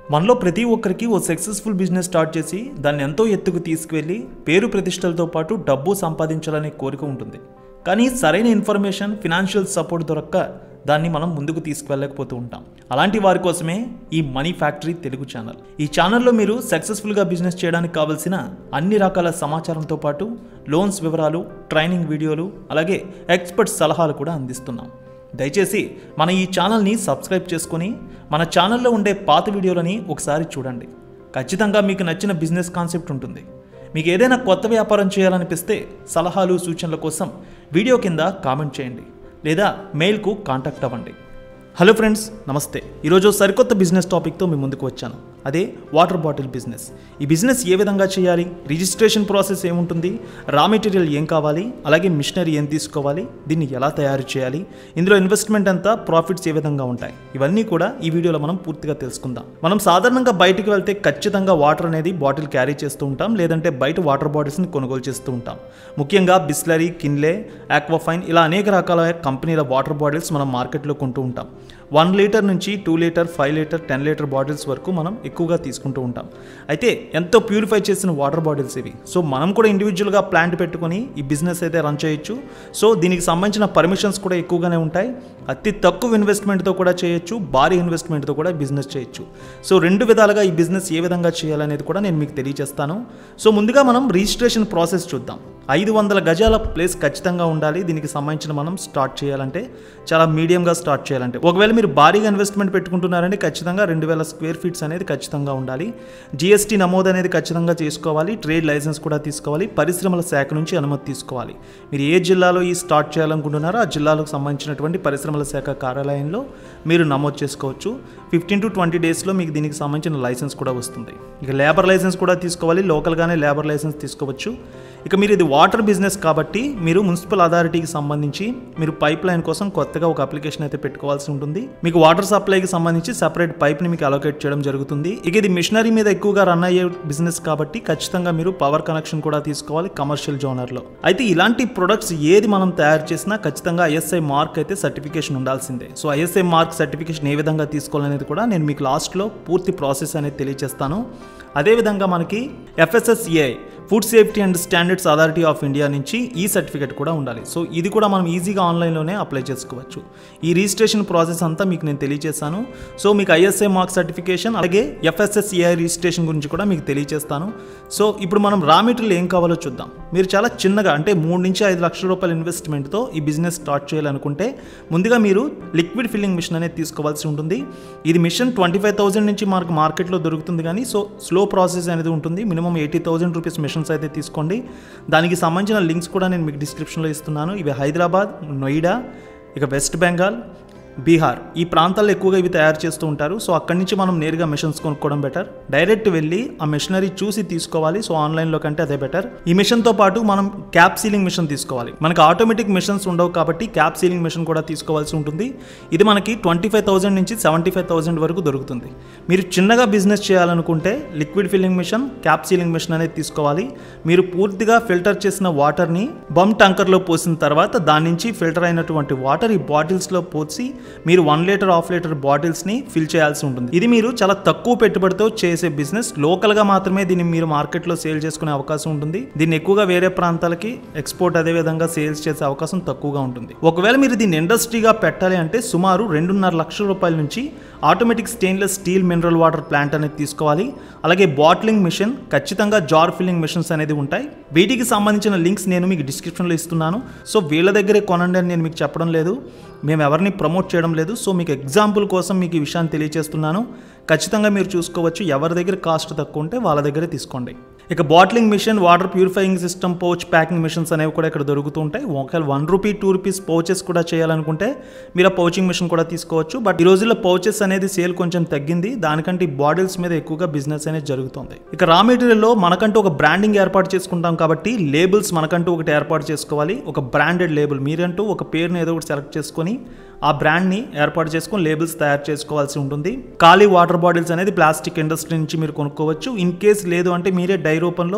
మనలో ప్రతి ఒక్కరికి ఓ సక్సెస్ఫుల్ బిజినెస్ స్టార్ట్ చేసి దాన్ని ఎంతో ఎత్తుకు తీసుకువెళ్ళి పేరు ప్రతిష్టలతో పాటు డబ్బు సంపాదించాలనే కోరిక ఉంటుంది కానీ సరైన ఇన్ఫర్మేషన్ ఫినాన్షియల్ సపోర్ట్ దొరక్క దాన్ని మనం ముందుకు తీసుకువెళ్ళకపోతూ ఉంటాం అలాంటి వారి కోసమే ఈ మనీ ఫ్యాక్టరీ తెలుగు ఛానల్ ఈ ఛానల్లో మీరు సక్సెస్ఫుల్గా బిజినెస్ చేయడానికి కావాల్సిన అన్ని రకాల సమాచారంతో పాటు లోన్స్ వివరాలు ట్రైనింగ్ వీడియోలు అలాగే ఎక్స్పర్ట్ సలహాలు కూడా అందిస్తున్నాం దయచేసి మన ఈ ఛానల్ని సబ్స్క్రైబ్ చేసుకొని మన ఛానల్లో ఉండే పాత వీడియోలని ఒకసారి చూడండి ఖచ్చితంగా మీకు నచ్చిన బిజినెస్ కాన్సెప్ట్ ఉంటుంది మీకు ఏదైనా కొత్త వ్యాపారం చేయాలనిపిస్తే సలహాలు సూచనల కోసం వీడియో కింద కామెంట్ చేయండి లేదా మెయిల్కు కాంటాక్ట్ అవ్వండి హలో ఫ్రెండ్స్ నమస్తే ఈరోజు సరికొత్త బిజినెస్ టాపిక్తో మీ ముందుకు వచ్చాను అదే వాటర్ బాటిల్ బిజినెస్ ఈ బిజినెస్ ఏ విధంగా చేయాలి రిజిస్ట్రేషన్ ప్రాసెస్ ఏముంటుంది రా మెటీరియల్ ఏం కావాలి అలాగే మిషనరీ ఏం తీసుకోవాలి దీన్ని ఎలా తయారు చేయాలి ఇందులో ఇన్వెస్ట్మెంట్ అంతా ప్రాఫిట్స్ ఏ విధంగా ఉంటాయి ఇవన్నీ కూడా ఈ వీడియోలో మనం పూర్తిగా తెలుసుకుందాం మనం సాధారణంగా బయటికి వెళ్తే ఖచ్చితంగా వాటర్ అనేది బాటిల్ క్యారీ చేస్తూ ఉంటాం లేదంటే బయట వాటర్ బాటిల్స్ని కొనుగోలు చేస్తూ ఉంటాం ముఖ్యంగా బిస్లరీ కిన్లే ఆక్వాఫైన్ ఇలా అనేక రకాల కంపెనీల వాటర్ బాటిల్స్ మనం మార్కెట్లో కొంటూ ఉంటాం వన్ లీటర్ నుంచి two litre five litre ten litre bottles వరకు మనం ఎక్కువగా తీసుకుంటూ ఉంటాం అయితే ఎంతో ప్యూరిఫై చేసిన వాటర్ బాటిల్స్ ఇవి సో మనం కూడా ఇండివిజువల్గా ప్లాంట్ పెట్టుకొని ఈ బిజినెస్ అయితే రన్ చేయొచ్చు సో దీనికి సంబంధించిన పర్మిషన్స్ కూడా ఎక్కువగానే ఉంటాయి అతి తక్కువ ఇన్వెస్ట్మెంట్తో కూడా చేయొచ్చు భారీ ఇన్వెస్ట్మెంట్తో కూడా బిజినెస్ చేయొచ్చు సో రెండు విధాలుగా ఈ బిజినెస్ ఏ విధంగా చేయాలనేది కూడా నేను మీకు తెలియజేస్తాను సో ముందుగా మనం రిజిస్ట్రేషన్ ప్రాసెస్ చూద్దాం ఐదు వందల గజాల ప్లేస్ ఖచ్చితంగా ఉండాలి దీనికి సంబంధించిన మనం స్టార్ట్ చేయాలంటే చాలా మీడియంగా స్టార్ట్ చేయాలంటే ఒకవేళ మీరు భారీగా ఇన్వెస్ట్మెంట్ పెట్టుకుంటున్నారంటే ఖచ్చితంగా రెండు వేల స్క్వేర్ ఫీట్స్ అనేది ఖచ్చితంగా ఉండాలి జిఎస్టీ నమోదు అనేది ఖచ్చితంగా చేసుకోవాలి ట్రేడ్ లైసెన్స్ కూడా తీసుకోవాలి పరిశ్రమల శాఖ నుంచి అనుమతి తీసుకోవాలి మీరు ఏ జిల్లాలో ఈ స్టార్ట్ చేయాలనుకుంటున్నారో ఆ జిల్లాలకు సంబంధించినటువంటి పరిశ్రమల శాఖ కార్యాలయంలో మీరు నమోదు చేసుకోవచ్చు ఫిఫ్టీన్ టు ట్వంటీ డేస్లో మీకు దీనికి సంబంధించిన లైసెన్స్ కూడా వస్తుంది ఇక లేబర్ లైసెన్స్ కూడా తీసుకోవాలి లోకల్గానే లేబర్ లైసెన్స్ తీసుకోవచ్చు ఇక మీరు ఇది వాటర్ బిజినెస్ కాబట్టి మీరు మున్సిపల్ అథారిటీకి సంబంధించి మీరు పైప్ లైన్ కోసం కొత్తగా ఒక అప్లికేషన్ అయితే పెట్టుకోవాల్సి ఉంటుంది మీకు వాటర్ సప్లైకి సంబంధించి సెపరేట్ పైప్ని మీకు అలొకేట్ చేయడం జరుగుతుంది ఇక ఇది మిషనరీ మీద ఎక్కువగా రన్ అయ్యే బిజినెస్ కాబట్టి ఖచ్చితంగా మీరు పవర్ కనెక్షన్ కూడా తీసుకోవాలి కమర్షియల్ జోనర్లో అయితే ఇలాంటి ప్రొడక్ట్స్ ఏది మనం తయారు చేసినా ఖచ్చితంగా ఐఎస్ఐ మార్క్ అయితే సర్టిఫికేషన్ ఉండాల్సిందే సో ఐఎస్ఐ మార్క్ సర్టిఫికేషన్ ఏ విధంగా తీసుకోవాలనేది కూడా నేను మీకు లాస్ట్లో పూర్తి ప్రాసెస్ అనేది తెలియజేస్తాను అదేవిధంగా మనకి FSSAI food safety and standards authority of India నుంచి ఈ సర్టిఫికేట్ కూడా ఉండాలి సో ఇది కూడా మనం ఈజీగా ఆన్లైన్లోనే అప్లై చేసుకోవచ్చు ఈ రిజిస్ట్రేషన్ ప్రాసెస్ అంతా మీకు నేను తెలియజేస్తాను సో మీకు ఐఎస్ఐ మార్క్ సర్టిఫికేషన్ అలాగే ఎఫ్ఎస్ఎస్ఏఐ రిజిస్ట్రేషన్ గురించి కూడా మీకు తెలియజేస్తాను సో ఇప్పుడు మనం రా మెటీరియల్ ఏం కావాలో చూద్దాం మీరు చాలా చిన్నగా అంటే మూడు నుంచి ఐదు లక్షల రూపాయల ఇన్వెస్ట్మెంట్తో ఈ బిజినెస్ స్టార్ట్ చేయాలనుకుంటే ముందుగా మీరు లిక్విడ్ ఫిల్లింగ్ మిషన్ అనేది తీసుకోవాల్సి ఉంటుంది ఇది మిషన్ ట్వంటీ ఫైవ్ థౌసండ్ నుంచి మనకు మార్కెట్లో దొరుకుతుంది కానీ సో స్లో ప్రాసెస్ అనేది ఉంటుంది minimum eighty thousand rupees machines అయితే తీసుకోండి దానికి సంబంధించిన లింక్స్ కూడా నేను మీకు డిస్క్రిప్షన్లో ఇస్తున్నాను ఇవి హైదరాబాద్ నోయిడా ఇక వెస్ట్ బెంగాల్ బీహార్ ఈ ప్రాంతాల్లో ఎక్కువగా ఇవి తయారు చేస్తూ ఉంటారు సో అక్కడి నుంచి మనం నేరుగా మిషన్స్ కొనుక్కోవడం బెటర్ డైరెక్ట్ వెళ్ళి ఆ మిషనరీ చూసి తీసుకోవాలి సో ఆన్లైన్లో కంటే అదే బెటర్ ఈ మిషన్తో పాటు మనం క్యాప్ సీలింగ్ మిషన్ తీసుకోవాలి మనకి ఆటోమేటిక్ మిషన్స్ ఉండవు కాబట్టి క్యాప్ సీలింగ్ మిషన్ కూడా తీసుకోవాల్సి ఉంటుంది ఇది మనకి ట్వంటీ ఫైవ్ థౌసండ్ నుంచి సెవెంటీ ఫైవ్ థౌసండ్ వరకు దొరుకుతుంది మీరు చిన్నగా బిజినెస్ చేయాలనుకుంటే liquid filling machine cap sealing machine అనేది తీసుకోవాలి మీరు పూర్తిగా ఫిల్టర్ చేసిన వాటర్ని బమ్ ట్యాంకర్లో పోసిన తర్వాత దాని నుంచి ఫిల్టర్ అయినటువంటి వాటర్ ఈ బాటిల్స్లో పోసి మీరు వన్ లీటర్ హాఫ్ లీటర్ బాటిల్స్ని ఫిల్ చేయాల్సి ఉంటుంది ఇది మీరు చాలా తక్కువ పెట్టుబడితో చేసే బిజినెస్ లోకల్గా మాత్రమే దీన్ని మీరు మార్కెట్లో సేల్ చేసుకునే అవకాశం ఉంటుంది దీన్ని ఎక్కువగా వేరే ప్రాంతాలకి ఎక్స్పోర్ట్ అదే విధంగా సేల్స్ చేసే అవకాశం తక్కువగా ఉంటుంది ఒకవేళ మీరు దీన్ని ఇండస్ట్రీగా పెట్టాలి అంటే సుమారు రెండున్నర లక్షల రూపాయల నుంచి automatic stainless steel mineral water plant అనేది తీసుకోవాలి అలాగే బాటిలింగ్ మిషన్ ఖచ్చితంగా జార్ ఫిల్లింగ్ మిషన్స్ అనేది ఉంటాయి వీటికి సంబంధించిన లింక్స్ నేను మీకు డిస్క్రిప్షన్లో ఇస్తున్నాను సో వీళ్ళ దగ్గరే కొనండి అని నేను మీకు చెప్పడం లేదు మేము ఎవరిని ప్రమోట్ చేయడం లేదు సో మీకు ఎగ్జాంపుల్ కోసం మీకు ఈ విషయాన్ని తెలియజేస్తున్నాను ఖచ్చితంగా మీరు చూసుకోవచ్చు ఎవరి దగ్గర కాస్ట్ తక్కువ ఉంటే వాళ్ళ దగ్గరే తీసుకోండి ఇక bottling machine water purifying system pouch packing machines అనేవి కూడా ఇక్కడ దొరుకుతూ ఉంటాయి ఒకవేళ one rupee two rupees pouches కూడా చేయాలనుకుంటే మీరు ఆ పౌచింగ్ మిషన్ కూడా తీసుకోవచ్చు బట్ ఈ రోజుల్లో పౌచెస్ అనేది సేల్ కొంచెం తగ్గింది దానికంటే ఈ బాటిల్స్ మీద ఎక్కువగా బిజినెస్ అనేది జరుగుతుంది ఇక రా మెటీరియల్లో మనకంటూ ఒక బ్రాండింగ్ ఏర్పాటు చేసుకుంటాం కాబట్టి లేబుల్స్ మనకంటూ ఒకటి ఏర్పాటు చేసుకోవాలి ఒక బ్రాండెడ్ లేబుల్ మీరంటూ ఒక పేరుని ఏదో ఒకటి సెలెక్ట్ చేసుకొని ఆ బ్రాండ్ని ఏర్పాటు చేసుకొని లేబుల్స్ తయారు చేసుకోవాల్సి ఉంటుంది ఖాళీ వాటర్ బాటిల్స్ అనేది ప్లాస్టిక్ ఇండస్ట్రీ నుంచి మీరు కొనుక్కోవచ్చు ఇన్ కేస్ లేదు అంటే మీరే డై రూపంలో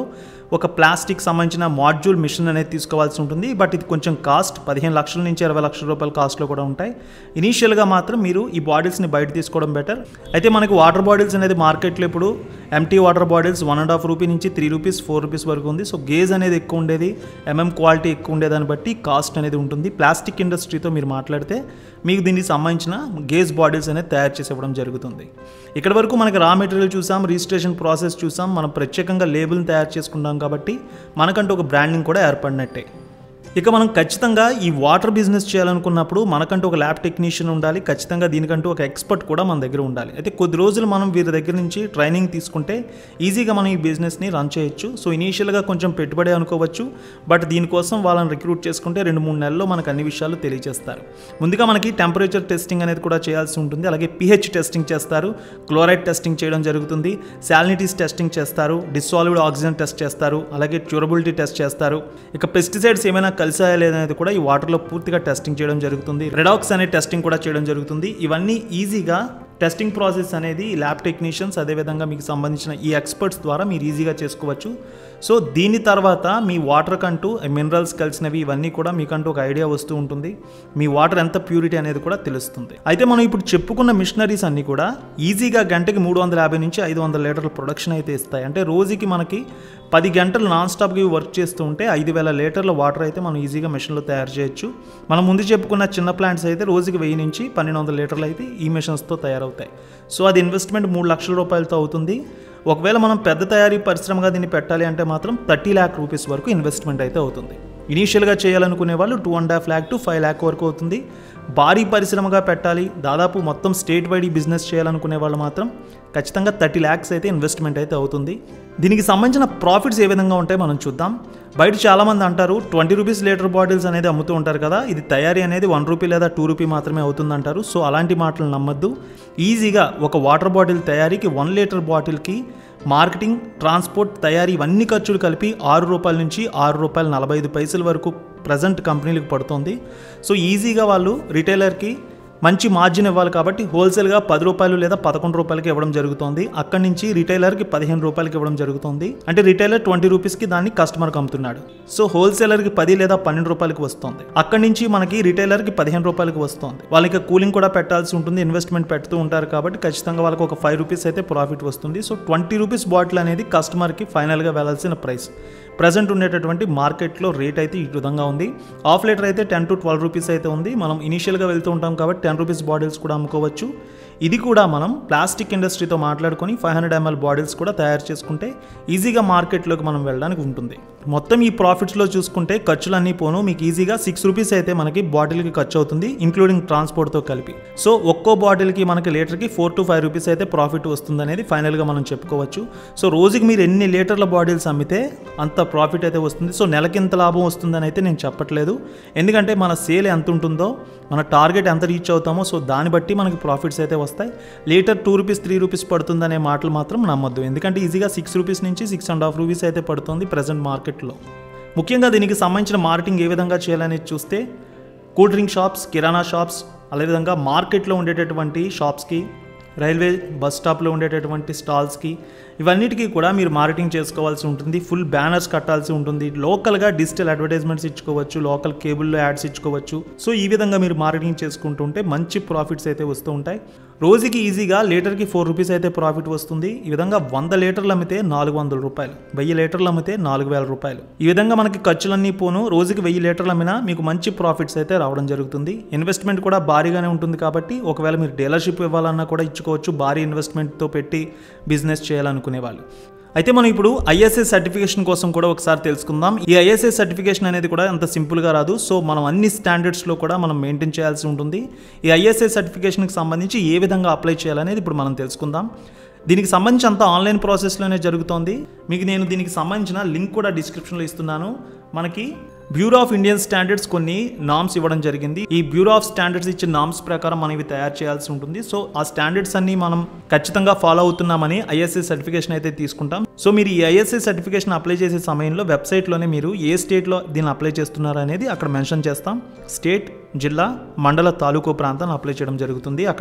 ఒక ప్లాస్టిక్ సంబంధించిన మాడ్యూల్ మిషన్ అనేది తీసుకోవాల్సి ఉంటుంది బట్ ఇది కొంచెం కాస్ట్ పదిహేను లక్షల నుంచి ఇరవై లక్షల రూపాయల కాస్ట్లో కూడా ఉంటాయి ఇనీషియల్గా మాత్రం మీరు ఈ బాటిల్స్ని బయట తీసుకోవడం బెటర్ అయితే మనకి వాటర్ బాటిల్స్ అనేది మార్కెట్లో ఇప్పుడు empty water bottles one and half rupee నుంచి త్రీ రూపీస్ ఫోర్ రూపీస్ వరకు ఉంది సో గేజ్ అనేది ఎక్కువ ఉండేది ఎంఎం క్వాలిటీ ఎక్కువ ఉండేదాన్ని బట్టి కాస్ట్ అనేది ఉంటుంది ప్లాస్టిక్ ఇండస్ట్రీతో మీరు మాట్లాడితే మీకు దీనికి సంబంధించిన గేజ్ బాటిల్స్ అనేది తయారు చేసి ఇవ్వడం జరుగుతుంది ఇక్కడ వరకు మనకి రా మెటీరియల్ చూసాం రిజిస్ట్రేషన్ ప్రాసెస్ చూసాం మనం ప్రత్యేకంగా లేబుల్ని తయారు చేసుకుంటాం కాబట్టి మనకంటూ ఒక బ్రాండింగ్ కూడా ఏర్పడినట్టే ఇక మనం ఖచ్చితంగా ఈ వాటర్ బిజినెస్ చేయాలనుకున్నప్పుడు మనకంటూ ఒక ల్యాబ్ టెక్నీషియన్ ఉండాలి ఖచ్చితంగా దీనికంటూ ఒక ఎక్స్పర్ట్ కూడా మన దగ్గర ఉండాలి అయితే కొద్ది రోజులు మనం వీరి దగ్గర నుంచి ట్రైనింగ్ తీసుకుంటే ఈజీగా మనం ఈ బిజినెస్ని రన్ చేయొచ్చు సో ఇనీషియల్గా కొంచెం పెట్టుబడి అనుకోవచ్చు బట్ దీనికోసం వాళ్ళని రిక్రూట్ చేసుకుంటే రెండు మూడు నెలల్లో మనకు అన్ని విషయాలు తెలియజేస్తారు ముందుగా మనకి టెంపరేచర్ టెస్టింగ్ అనేది కూడా చేయాల్సి ఉంటుంది అలాగే పిహెచ్ టెస్టింగ్ చేస్తారు క్లోరైడ్ టెస్టింగ్ చేయడం జరుగుతుంది శాలినిటీస్ టెస్టింగ్ చేస్తారు డిసాల్వ్డ్ ఆక్సిజన్ టెస్ట్ చేస్తారు అలాగే డ్యూరబిలిటీ టెస్ట్ చేస్తారు ఇక పెస్టిసైడ్స్ ఏమైనా కలిసాయా లేదనేది కూడా ఈ వాటర్లో పూర్తిగా టెస్టింగ్ చేయడం జరుగుతుంది రెడాక్స్ అనే టెస్టింగ్ కూడా చేయడం జరుగుతుంది ఇవన్నీ ఈజీగా టెస్టింగ్ ప్రాసెస్ అనేది ల్యాబ్ టెక్నీషియన్స్ అదేవిధంగా మీకు సంబంధించిన ఈ ఎక్స్పర్ట్స్ ద్వారా మీరు ఈజీగా చేసుకోవచ్చు సో దీని తర్వాత మీ వాటర్ కంటూ మినరల్స్ కలిసినవి ఇవన్నీ కూడా మీకంటూ ఒక ఐడియా వస్తూ ఉంటుంది మీ వాటర్ ఎంత ప్యూరిటీ అనేది కూడా తెలుస్తుంది అయితే మనం ఇప్పుడు చెప్పుకున్న మిషనరీస్ అన్నీ కూడా ఈజీగా గంటకి మూడు వందల యాభై నుంచి ఐదు వందల లీటర్ల ప్రొడక్షన్ అయితే ఇస్తాయి అంటే రోజుకి మనకి పది గంటలు నాన్ స్టాప్గా వర్క్ చేస్తూ ఉంటే ఐదు వేల లీటర్ల వాటర్ అయితే మనం ఈజీగా మెషిన్లో తయారు చేయొచ్చు మనం ముందు చెప్పుకున్న చిన్న ప్లాంట్స్ అయితే రోజుకి వెయ్యి నుంచి పన్నెండు వందల లీటర్లు అయితే ఈ మెషిన్స్తో తయారవుతాయి సో అది ఇన్వెస్ట్మెంట్ మూడు లక్షల రూపాయలతో అవుతుంది ఒకవేళ మనం పెద్ద తయారీ పరిశ్రమగా దీన్ని పెట్టాలి అంటే మాత్రం థర్టీ ల్యాక్ రూపీస్ వరకు ఇన్వెస్ట్మెంట్ అయితే అవుతుంది ఇనీషియల్గా చేయాలనుకునే వాళ్ళు two and half lakh to five lakh వరకు అవుతుంది భారీ పరిశ్రమగా పెట్టాలి దాదాపు మొత్తం స్టేట్ వైడ్ ఈ బిజినెస్ చేయాలనుకునే వాళ్ళు మాత్రం ఖచ్చితంగా థర్టీ ల్యాక్స్ అయితే ఇన్వెస్ట్మెంట్ అయితే అవుతుంది దీనికి సంబంధించిన ప్రాఫిట్స్ ఏ విధంగా ఉంటాయి మనం చూద్దాం బయట చాలామంది అంటారు ట్వంటీ రూపీస్ లీటర్ బాటిల్స్ అనేది అమ్ముతూ ఉంటారు కదా ఇది తయారీ అనేది వన్ రూపీ లేదా టూ రూపీ మాత్రమే అవుతుంది అంటారు సో అలాంటి మాటలు నమ్మద్దు ఈజీగా ఒక వాటర్ బాటిల్ తయారీకి వన్ లీటర్ బాటిల్కి మార్కెటింగ్ ట్రాన్స్పోర్ట్ తయారీ ఇవన్నీ ఖర్చులు కలిపి ఆరు రూపాయల నుంచి ఆరు రూపాయల నలభై ఐదు పైసల వరకు ప్రజెంట్ కంపెనీలకు పడుతుంది సో ఈజీగా వాళ్ళు రిటైలర్కి మంచి మార్జిన్ ఇవ్వాలి కాబట్టి హోల్సేల్గా పది రూపాయలు లేదా పదకొండు రూపాయలకి ఇవ్వడం జరుగుతుంది అక్కడి నుంచి రిటైలర్కి పదిహేను రూపాయలకి ఇవ్వడం జరుగుతుంది అంటే రిటైలర్ ట్వంటీ రూపీస్కి దాన్ని కస్టమర్కి అమ్ముతున్నాడు సో హోల్సేలర్కి పది లేదా పన్నెండు రూపాయలకి వస్తుంది అక్కడి నుంచి మనకి రిటైలర్కి పదిహేను రూపాయలకి వస్తుంది వాళ్ళకి కూలింగ్ కూడా పెట్టాల్సి ఉంటుంది ఇన్వెస్ట్మెంట్ పెడుతూ ఉంటారు కాబట్టి ఖచ్చితంగా వాళ్ళకి ఒక ఫైవ్ రూపీస్ అయితే ప్రాఫిట్ వస్తుంది సో ట్వంటీ రూపీస్ బాటిల్ అనేది కస్టమర్కి ఫైనల్గా వెళ్ళాల్సిన ప్రైస్ ప్రజెంట్ ఉండేటటువంటి మార్కెట్లో రేట్ అయితే ఈ విధంగా ఉంది ఆఫ్ లీటర్ అయితే టెన్ టు ట్వెల్వ్ రూపీస్ అయితే ఉంది మనం ఇనీషియల్గా వెళ్తూ ఉంటాం కాబట్టి టెన్ రూపీస్ బాటిల్స్ కూడా అమ్ముకోవచ్చు ఇది కూడా మనం ప్లాస్టిక్ ఇండస్ట్రీతో మాట్లాడుకొని ఫైవ్ హండ్రెడ్ ఎంఎల్ బాటిల్స్ కూడా తయారు చేసుకుంటే ఈజీగా మార్కెట్లోకి మనం వెళ్ళడానికి ఉంటుంది మొత్తం ఈ ప్రాఫిట్స్లో చూసుకుంటే ఖర్చులన్నీ పోను మీకు ఈజీగా సిక్స్ రూపీస్ అయితే మనకి బాటిల్కి ఖర్చు అవుతుంది ఇంక్లూడింగ్ ట్రాన్స్పోర్ట్తో కలిపి సో ఒక్కో బాటిల్కి మనకి లీటర్కి ఫోర్ టు ఫైవ్ రూపీస్ అయితే ప్రాఫిట్ వస్తుంది అనేది ఫైనల్గా మనం చెప్పుకోవచ్చు సో రోజుకి మీరు ఎన్ని లీటర్ల బాటిల్స్ అమ్మితే అంత ప్రాఫిట్ అయితే వస్తుంది సో నెలకి ఎంత లాభం వస్తుందని అయితే నేను చెప్పట్లేదు ఎందుకంటే మన సేల్ ఎంత ఉంటుందో మన టార్గెట్ ఎంత రీచ్ అవుతామో సో దాన్ని బట్టి మనకి ప్రాఫిట్స్ అయితే వస్తాయి litre two rupees three rupees పడుతుందనే మాటలు మాత్రం నమ్మొద్దు ఎందుకంటే ఈజీగా సిక్స్ రూపీస్ నుంచి సిక్స్ అండ్ హాఫ్ రూపీస్ అయితే పడుతుంది ప్రజెంట్ మార్కెట్లో ముఖ్యంగా దీనికి సంబంధించిన మార్కెటింగ్ ఏ విధంగా చేయాలనేది చూస్తే కూల్ డ్రింక్ షాప్స్ కిరాణా షాప్స్ అదేవిధంగా మార్కెట్లో ఉండేటటువంటి షాప్స్కి రైల్వే బస్ స్టాప్లో ఉండేటటువంటి స్టాల్స్కి ఇవన్నిటికీ కూడా మీరు మార్కెటింగ్ చేసుకోవాల్సి ఉంటుంది ఫుల్ బ్యానర్స్ కట్టాల్సి ఉంటుంది లోకల్గా డిజిటల్ అడ్వర్టైజ్మెంట్స్ ఇచ్చుకోవచ్చు లోకల్ కేబుల్లో యాడ్స్ ఇచ్చుకోవచ్చు సో ఈ విధంగా మీరు మార్కెటింగ్ చేసుకుంటుంటే మంచి ప్రాఫిట్స్ అయితే వస్తూ ఉంటాయి రోజుకి ఈజీగా లీటర్కి ఫోర్ రూపీస్ అయితే ప్రాఫిట్ వస్తుంది ఈ విధంగా వంద లీటర్లు అమ్మితే నాలుగు వందల రూపాయలు వెయ్యి లీటర్లు అమ్మితే నాలుగు వేల రూపాయలు ఈ విధంగా మనకి ఖర్చులన్నీ పోను రోజుకి వెయ్యి లీటర్లు అమ్మినా మీకు మంచి ప్రాఫిట్స్ అయితే రావడం జరుగుతుంది ఇన్వెస్ట్మెంట్ కూడా భారీగానే ఉంటుంది కాబట్టి ఒకవేళ మీరు డీలర్షిప్ ఇవ్వాలన్నా కూడా ఇచ్చుకోవచ్చు భారీ ఇన్వెస్ట్మెంట్తో పెట్టి బిజినెస్ చేయాలనుకునే వాళ్ళు అయితే మనం ఇప్పుడు ఐఎస్ఐ సర్టిఫికేషన్ కోసం కూడా ఒకసారి తెలుసుకుందాం ఈ ఐఎస్ఐ సర్టిఫికేషన్ అనేది కూడా అంత సింపుల్గా రాదు సో మనం అన్ని స్టాండర్డ్స్లో కూడా మనం మెయింటైన్ చేయాల్సి ఉంటుంది ఈ ఐఎస్ఐ సర్టిఫికేషన్కి సంబంధించి ఏ విధంగా అప్లై చేయాలనేది ఇప్పుడు మనం తెలుసుకుందాం దీనికి సంబంధించి అంతా ఆన్లైన్ ప్రాసెస్లోనే జరుగుతోంది మీకు నేను దీనికి సంబంధించిన లింక్ కూడా డిస్క్రిప్షన్లో ఇస్తున్నాను మనకి బ్యూరో ఆఫ్ ఇండియన్ స్టాండర్డ్స్ కొన్ని నామ్స్ ఇవ్వడం జరిగింది ఈ బ్యూరో ఆఫ్ స్టాండర్డ్స్ ఇచ్చిన నామ్స్ ప్రకారం మనం ఇవి తయారు చేయాల్సి ఉంటుంది సో ఆ స్టాండర్డ్స్ అన్ని మనం ఖచ్చితంగా ఫాలో అవుతున్నామని ఐఎస్ఐ సర్టిఫికేషన్ అయితే తీసుకుంటాం సో మీరు ఈ ఐఎస్ఐ సర్టిఫికేషన్ అప్లై చేసే సమయంలో వెబ్సైట్లోనే మీరు ఏ స్టేట్లో దీన్ని అప్లై చేస్తున్నారు అనేది అక్కడ మెన్షన్ చేస్తాం స్టేట్ జిల్లా మండల తాలూకు ప్రాంతాన్ని అప్లై చేయడం జరుగుతుంది అక్కడ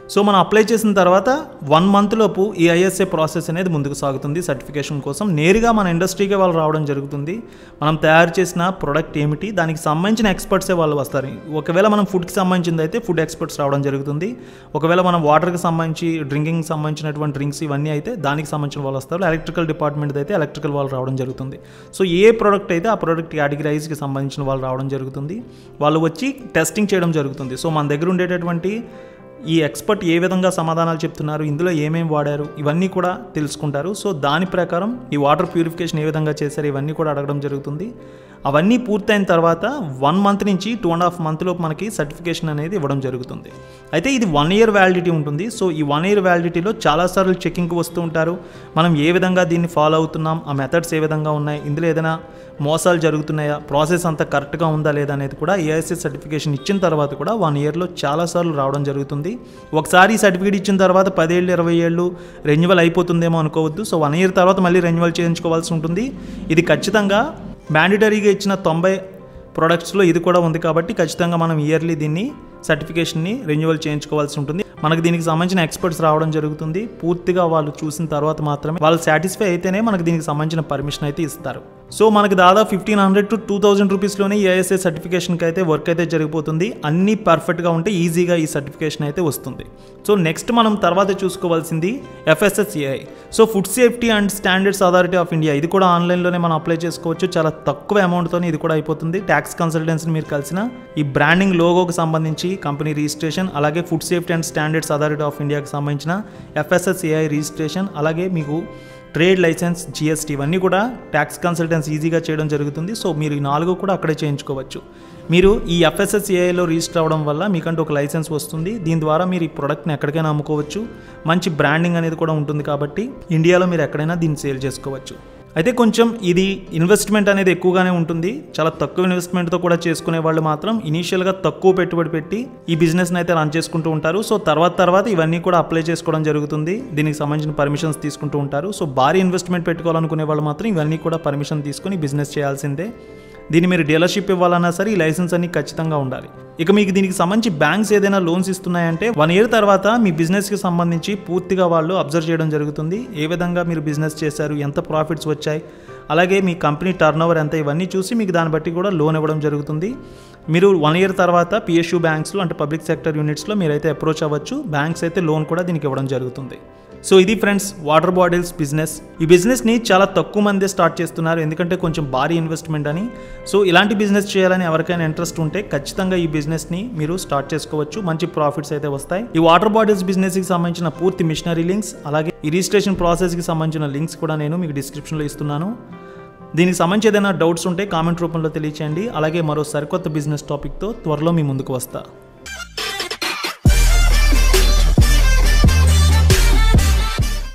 సో మనం అప్లై చేసిన తర్వాత వన్ మంత్ లోపు ఈ ఐఎస్ఏ ప్రాసెస్ అనేది ముందుకు సాగుతుంది సర్టిఫికేషన్ కోసం నేరుగా మన ఇండస్ట్రీకే వాళ్ళు రావడం జరుగుతుంది మనం తయారు చేసిన ప్రొడక్ట్ ఏమిటి దానికి సంబంధించిన ఎక్స్పర్ట్సే వాళ్ళు వస్తారు ఒకవేళ మనం ఫుడ్కి సంబంధించింది అయితే ఫుడ్ ఎక్స్పర్ట్స్ రావడం జరుగుతుంది ఒకవేళ మనం వాటర్కి సంబంధించి డ్రింకింగ్ సంబంధించినటువంటి డ్రింక్స్ ఇవన్నీ అయితే దానికి సంబంధించిన వాళ్ళు వస్తారు ఎలక్ట్రికల్ డిపార్ట్మెంట్ అయితే ఎలక్ట్రికల్ వాళ్ళు రావడం జరుగుతుంది సో ఏ ప్రోడక్ట్ అయితే ఆ ప్రోడక్ట్ కేటగిరైజ్కి సంబంధించిన వాళ్ళు రావడం జరుగుతుంది వాళ్ళు వచ్చి టెస్టింగ్ చేయడం జరుగుతుంది సో మన దగ్గర ఉండేటటువంటి ఈ ఎక్స్పర్ట్ ఏ విధంగా సమాధానాలు చెప్తున్నారు ఇందులో ఏమేమి వాడారు ఇవన్నీ కూడా తెలుసుకుంటారు సో దాని ప్రకారం ఈ వాటర్ ప్యూరిఫికేషన్ ఏ విధంగా చేశారు ఇవన్నీ కూడా అడగడం జరుగుతుంది అవన్నీ పూర్తయిన తర్వాత వన్ మంత్ నుంచి టూ అండ్ హాఫ్ మంత్లో మనకి సర్టిఫికేషన్ అనేది ఇవ్వడం జరుగుతుంది అయితే ఇది వన్ ఇయర్ వ్యాలిడిటీ ఉంటుంది సో ఈ వన్ ఇయర్ వ్యాలిడిటీలో చాలాసార్లు చెకింగ్కి వస్తూ ఉంటారు మనం ఏ విధంగా దీన్ని ఫాలో అవుతున్నాం ఆ మెథడ్స్ ఏ విధంగా ఉన్నాయి ఇందులో ఏదైనా మోసాలు జరుగుతున్నాయా ప్రాసెస్ అంతా కరెక్ట్గా ఉందా లేదా అనేది కూడా ఏఐసీ సర్టిఫికేషన్ ఇచ్చిన తర్వాత కూడా వన్ ఇయర్లో చాలాసార్లు రావడం జరుగుతుంది ఒకసారి ఈ సర్టిఫికేట్ ఇచ్చిన తర్వాత పదేళ్ళు ఇరవై ఏళ్ళు రెన్యువల్ అయిపోతుందేమో అనుకోవద్దు సో వన్ ఇయర్ తర్వాత మళ్ళీ రెన్యువల్ చేయించుకోవాల్సి ఉంటుంది ఇది ఖచ్చితంగా మ్యాండేటరీగా ఇచ్చిన తొంభై ప్రొడక్ట్స్లో ఇది కూడా ఉంది కాబట్టి ఖచ్చితంగా మనం ఇయర్లీ దీన్ని సర్టిఫికేషన్ని రెన్యువల్ చేయించుకోవాల్సి ఉంటుంది మనకు దీనికి సంబంధించిన ఎక్స్పర్ట్స్ రావడం జరుగుతుంది పూర్తిగా వాళ్ళు చూసిన తర్వాత మాత్రమే వాళ్ళు సాటిస్ఫై అయితేనే మనకు దీనికి సంబంధించిన పర్మిషన్ అయితే ఇస్తారు సో మనకి దాదాపు fifteen hundred to two thousand రూపీస్లోనే ఏఎస్ఏ సర్టిఫికేషన్కి అయితే వర్క్ అయితే జరిగిపోతుంది అన్నీ పర్ఫెక్ట్గా ఉంటే ఈజీగా ఈ సర్టిఫికేషన్ అయితే వస్తుంది సో నెక్స్ట్ మనం తర్వాత చూసుకోవాల్సింది FSSAI so food safety and standards authority of India ఇది కూడా ఆన్లైన్లోనే మనం అప్లై చేసుకోవచ్చు చాలా తక్కువ అమౌంట్తోనే ఇది కూడా అయిపోతుంది ట్యాక్స్ కన్సల్టెన్సీని మీరు కలిసిన ఈ బ్రాండింగ్ లోగోకి సంబంధించి కంపెనీ రిజిస్ట్రేషన్ అలాగే food safety and standards authority of ఇండియాకి సంబంధించిన ఎఫ్ఎస్ఎస్ఏఐ రిజిస్ట్రేషన్ అలాగే మీకు ట్రేడ్ లైసెన్స్ జిఎస్టీ ఇవన్నీ కూడా ట్యాక్స్ కన్సల్టెన్స్ ఈజీగా చేయడం జరుగుతుంది సో మీరు ఈ నాలుగు కూడా అక్కడే చేయించుకోవచ్చు మీరు ఈ ఎఫ్ఎస్ఎస్ఏఐలో రిజిస్టర్ అవ్వడం వల్ల మీకంటూ ఒక లైసెన్స్ వస్తుంది దీని ద్వారా మీరు ఈ ప్రోడక్ట్ని ఎక్కడికైనా అమ్ముకోవచ్చు మంచి బ్రాండింగ్ అనేది కూడా ఉంటుంది కాబట్టి ఇండియాలో మీరు ఎక్కడైనా దీన్ని సేల్ చేసుకోవచ్చు అయితే కొంచెం ఇది ఇన్వెస్ట్మెంట్ అనేది ఎక్కువగానే ఉంటుంది చాలా తక్కువ ఇన్వెస్ట్మెంట్తో కూడా చేసుకునే వాళ్ళు మాత్రం ఇనీషియల్గా తక్కువ పెట్టుబడి పెట్టి ఈ బిజినెస్ని అయితే రన్ చేసుకుంటూ ఉంటారు సో తర్వాత తర్వాత ఇవన్నీ కూడా అప్లై చేసుకోవడం జరుగుతుంది దీనికి సంబంధించిన పర్మిషన్స్ తీసుకుంటూ ఉంటారు సో భారీ ఇన్వెస్ట్మెంట్ పెట్టుకోవాలనుకునే వాళ్ళు మాత్రం ఇవన్నీ కూడా పర్మిషన్ తీసుకుని బిజినెస్ చేయాల్సిందే దీన్ని మీరు డీలర్షిప్ ఇవ్వాలన్నా సరే ఈ లైసెన్స్ అన్ని ఖచ్చితంగా ఉండాలి ఇక మీకు దీనికి సంబంధించి బ్యాంక్స్ ఏదైనా లోన్స్ ఇస్తున్నాయంటే వన్ ఇయర్ తర్వాత మీ బిజినెస్కి సంబంధించి పూర్తిగా వాళ్ళు అబ్జర్వ్ చేయడం జరుగుతుంది ఏ విధంగా మీరు బిజినెస్ చేశారు ఎంత ప్రాఫిట్స్ వచ్చాయి అలాగే మీ కంపెనీ టర్న్ ఓవర్ ఎంత ఇవన్నీ చూసి మీకు దాన్ని బట్టి కూడా లోన్ ఇవ్వడం జరుగుతుంది మీరు వన్ ఇయర్ తర్వాత పిఎస్యూ బ్యాంక్స్లో అంటే పబ్లిక్ సెక్టర్ యూనిట్స్లో మీరైతే అప్రోచ్ అవ్వచ్చు బ్యాంక్స్ అయితే లోన్ కూడా దీనికి ఇవ్వడం జరుగుతుంది సో ఇది ఫ్రెండ్స్ వాటర్ బాటిల్స్ బిజినెస్ ఈ బిజినెస్ని చాలా తక్కువ మందే స్టార్ట్ చేస్తున్నారు ఎందుకంటే కొంచెం భారీ ఇన్వెస్ట్మెంట్ అని సో ఇలాంటి బిజినెస్ చేయాలని ఎవరికైనా ఇంట్రెస్ట్ ఉంటే ఖచ్చితంగా ఈ బిజినెస్ని మీరు స్టార్ట్ చేసుకోవచ్చు మంచి ప్రాఫిట్స్ అయితే వస్తాయి ఈ వాటర్ బాటిల్స్ బిజినెస్కి సంబంధించిన పూర్తి మిషనరీ లింక్స్ అలాగే ఈ రిజిస్ట్రేషన్ ప్రాసెస్కి సంబంధించిన లింక్స్ కూడా నేను మీకు డిస్క్రిప్షన్లో ఇస్తున్నాను దీనికి సంబంధించి ఏదైనా డౌట్స్ ఉంటే కామెంట్ రూపంలో తెలియచేయండి అలాగే మరో సరికొత్త బిజినెస్ టాపిక్తో త్వరలో మీ ముందుకు వస్తా